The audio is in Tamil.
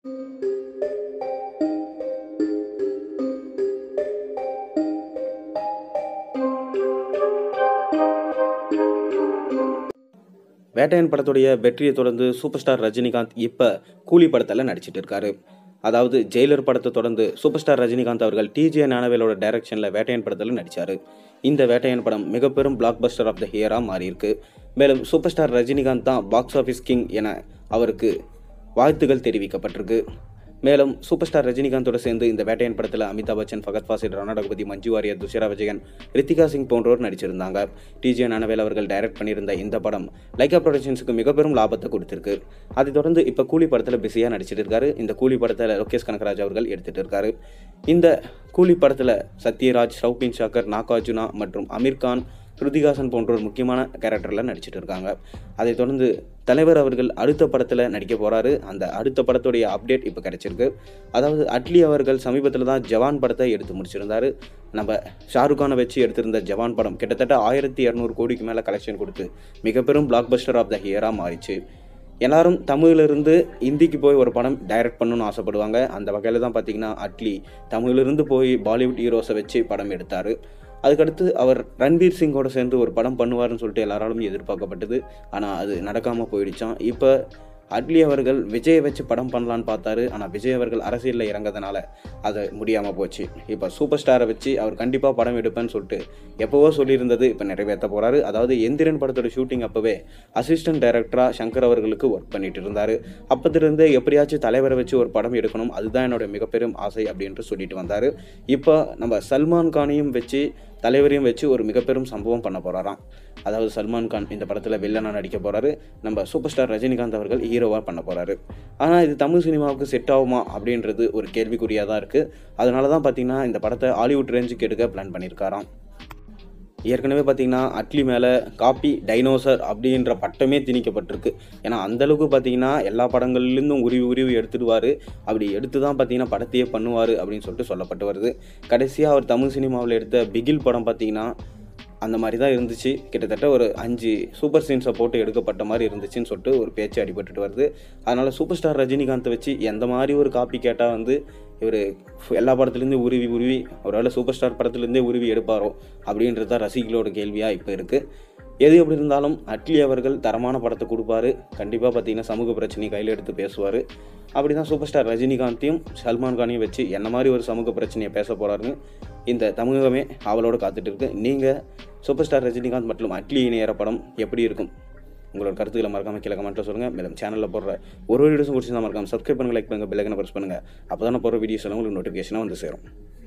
வேட்டையன் படத்துடைய வெற்றியை தொடர்ந்து சூப்பர் ஸ்டார் ரஜினிகாந்த் இப்போ கூலி படத்தில் நடிச்சிட்டு இருக்காரு அதாவது ஜெயிலர் படத்தை தொடர்ந்து சூப்பர் ஸ்டார் ரஜினிகாந்த் அவர்கள் டிஜே ஞானவேலோட டைரக்ஷனில் வேட்டையன் படத்தில் நடித்தார் இந்த வேட்டையன் படம் மிக பெரும் பிளாக் பஸ்டர் ஆஃப் த ஹியராக மாறியிருக்கு மேலும் சூப்பர் ஸ்டார் ரஜினிகாந்த் தான் பாக்ஸ் ஆஃபீஸ் கிங் என அவருக்கு வாழ்த்துகள் தெரிவிக்கப்பட்டிருக்கு மேலும் சூப்பர் ஸ்டார் ரஜினிகாந்தோட சேர்ந்து இந்த வேட்டையன் படத்தில் அமிதாப் பச்சன் ஃபகத் ஃபாசில் ராணா ரகுபதி மஞ்சு வாரியர் துஷாரா விஜயன் ரித்திகா சிங் போன்றோர் நடிச்சிருந்தாங்க டிஜே ஞானவேல் அவர்கள் டைரக்ட் பண்ணியிருந்த இந்த படம் லைகா ப்ரொடக்ஷன்ஸுக்கு மிக பெரும் லாபத்தை கொடுத்திருக்கு அதை தொடர்ந்து இப்போ கூலி படத்தில் பிஸியாக நடிச்சிட்டு இருக்காரு இந்த கூலி படத்தில் லோகேஷ் கனகராஜ் அவர்கள் எடுத்துட்டு இருக்காரு இந்த கூலி படத்தில் சத்யராஜ் ஷவுபின் ஷாக்கர் நாகார்ஜுனா மற்றும் அமீர் கான் ஸ்ருதிகாசன் போன்றோர் முக்கியமான கேரக்டரில் நடிச்சிட்டு இருக்காங்க அதைத் தொடர்ந்து தலைவர் அவர்கள் அடுத்த படத்தில் நடிக்க போகிறாரு அந்த அடுத்த படத்துடைய அப்டேட் இப்போ கிடைச்சிருக்கு அதாவது அட்லி அவர்கள் சமீபத்தில் தான் ஜவான் படத்தை எடுத்து முடிச்சிருந்தாரு நம்ம ஷாருக் கானை வச்சு எடுத்திருந்த ஜவான் படம் கிட்டத்தட்ட ஆயிரத்தி இரநூறு கோடிக்கு மேலே கலெக்ஷன் கொடுத்து மிக பெரும் பிளாக் பஸ்டர் ஆஃப் த ஹியராக மாறிச்சு எல்லாரும் தமிழிலிருந்து ஹிந்திக்கு போய் ஒரு படம் டைரக்ட் பண்ணணும்னு ஆசைப்படுவாங்க அந்த வகையில் தான் பார்த்தீங்கன்னா அட்லி தமிழிலிருந்து போய் பாலிவுட் ஹீரோஸை வச்சு படம் எடுத்தார் அதுக்கடுத்து அவர் ரன்வீர் சிங்கோட சேர்ந்து ஒரு படம் பண்ணுவார்னு சொல்லிட்டு எல்லாராலும் எதிர்பார்க்கப்பட்டது ஆனால் அது நடக்காமல் போயிடுச்சான் இப்போ அட்லி அவர்கள் விஜயை வச்சு படம் பண்ணலான்னு பார்த்தாரு ஆனால் விஜய் அவர்கள் அரசியலில் இறங்கிறதுனால அது முடியாமல் போச்சு இப்போ சூப்பர் ஸ்டாரை வச்சு அவர் கண்டிப்பாக படம் எடுப்பேன்னு சொல்லிட்டு எப்போவோ சொல்லியிருந்தது இப்போ நிறைவேற்ற போகிறாரு அதாவது எந்திரன் படத்தோட ஷூட்டிங் அப்போவே அசிஸ்டன்ட் டைரக்டராக சங்கர் அவர்களுக்கு ஒர்க் பண்ணிட்டு இருந்தார் அப்போதிருந்து எப்படியாச்சும் தலைவரை வச்சு ஒரு படம் எடுக்கணும் அதுதான் என்னோட மிகப்பெரும் ஆசை அப்படின்ட்டு சொல்லிட்டு வந்தார் இப்போ நம்ம சல்மான் கானையும் வச்சு தலைவரையும் வச்சு ஒரு மிகப்பெரும் சம்பவம் பண்ண போகிறாராம் அதாவது சல்மான் கான் இந்த படத்தில் வில்லனாக நடிக்க போகிறாரு நம்ம சூப்பர் ஸ்டார் ரஜினிகாந்த் அவர்கள் ஹீரோவாக பண்ண போகிறாரு ஆனால் இது தமிழ் சினிமாவுக்கு செட் ஆகுமா அப்படின்றது ஒரு கேள்விக்குறியாக தான் இருக்குது அதனால தான் பார்த்தீங்கன்னா இந்த படத்தை ஹாலிவுட் ரேஞ்சுக்கு எடுக்க பிளான் பண்ணியிருக்காராம் ஏற்கனவே பார்த்தீங்கன்னா அட்லி மேலே காப்பி டைனோசர் அப்படின்ற பட்டமே திணிக்கப்பட்டிருக்கு ஏன்னா அந்தளவுக்கு பார்த்தீங்கன்னா எல்லா படங்கள்லேருந்தும் உருவி உருவி எடுத்துடுவார் அப்படி எடுத்து தான் பார்த்தீங்கன்னா படத்தையே பண்ணுவார் அப்படின்னு சொல்லிட்டு சொல்லப்பட்டு வருது கடைசியாக அவர் தமிழ் சினிமாவில் எடுத்த பிகில் படம் பார்த்தீங்கன்னா அந்த மாதிரி தான் இருந்துச்சு கிட்டத்தட்ட ஒரு அஞ்சு சூப்பர் சீன்ஸை போட்டு எடுக்கப்பட்ட மாதிரி இருந்துச்சுன்னு சொல்லிட்டு ஒரு பேச்சு அடிபட்டுட்டு வருது அதனால் சூப்பர் ஸ்டார் ரஜினிகாந்தை வச்சு எந்த மாதிரி ஒரு காப்பி கேட்டால் வந்து இவர் எல்லா படத்துலேருந்து உருவி உருவி ஒருவேளை சூப்பர் ஸ்டார் படத்துலேருந்தே உருவி எடுப்பாரோ அப்படின்றது தான் ரசிகளோட கேள்வியாக இப்போ இருக்குது எது எப்படி இருந்தாலும் அட்லி அவர்கள் தரமான படத்தை கொடுப்பாரு கண்டிப்பாக பார்த்தீங்கன்னா சமூக பிரச்சனையை கையில் எடுத்து பேசுவார் அப்படி தான் சூப்பர் ஸ்டார் ரஜினிகாந்தையும் சல்மான் கானையும் வச்சு என்ன மாதிரி ஒரு சமூக பிரச்சனையை பேச போகிறாருன்னு இந்த தமிழகமே அவளோட காத்துட்டு இருக்கு நீங்கள் சூப்பர் ஸ்டார் ரஜினிகாந்த் மற்றும் அட்லி இணையற படம் எப்படி இருக்கும் உங்களோட கருத்துக்களை மறக்காம கீழே கமெண்ட்டில் சொல்லுங்கள் மேலும் சேனலில் போடுற ஒரு ஒரு வீடியோஸும் பிடிச்சிருந்தா மறக்காம சப்ஸ்கிரைப் பண்ணுங்க லைக் பண்ணுங்கள் பெல்லைக்கனை ப்ரெஸ் பண்ணுங்கள் அப்போ தானே போகிற வீடியோஸ் எல்லாம் உங்களுக்கு நோட்டிஃபிகேஷனாக வந்து சேரும்